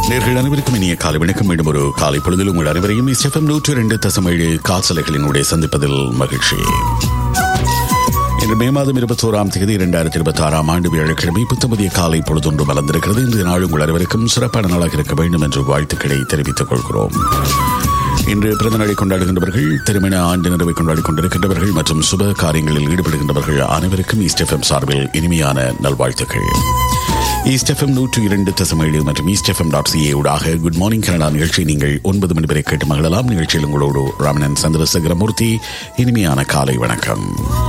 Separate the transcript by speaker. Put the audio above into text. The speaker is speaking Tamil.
Speaker 1: நேர்கள் அனைவருக்கும் இனிய காலை வணக்கம் மீண்டும் ஒரு காலை பொழுதில் உங்கள் அனைவரையும் எஃப்எம் நூற்று ரெண்டு தசமேழு காசலைகளினுடைய சந்திப்பதில் மகிழ்ச்சி இன்று மே மாதம் இருபத்தோராம் தேதி இரண்டாயிரத்தி இருபத்தி ஆறாம் ஆண்டு வியாழக்கிழமை புத்தமதிய காலை பொழுதொன்று மலர்ந்திருக்கிறது இந்த நாள் உங்கள் அனைவருக்கும் சிறப்பான நாளாக இருக்க வேண்டும் என்று வாழ்த்துக்களை தெரிவித்துக் கொள்கிறோம் இன்று பிறந்த நாளை கொண்டாடுகின்றவர்கள் திருமண ஆண்டு நிறைவை கொண்டாடிக் கொண்டிருக்கின்றவர்கள் மற்றும் சுப காரியங்களில் ஈடுபடுகின்றவர்கள் அனைவருக்கும் ஈஸ்ட் எஃப்எம் சார்பில் இனிமையான நல்வாழ்த்துக்கள் ஈஸ்ட் எஃப்எம் நூற்று இரண்டு தசமேழு மற்றும் ஈஸ்ட் எஃப்எம் டாட் சிஏ ஊடாக குட் மார்னிங் கனடா நிகழ்ச்சி நீங்கள் ஒன்பது மணி வரை கேட்டு மகிழலாம் நிகழ்ச்சியில் உங்களோடு ராமணன் சந்திரசேகரமூர்த்தி இனிமையான காலை வணக்கம்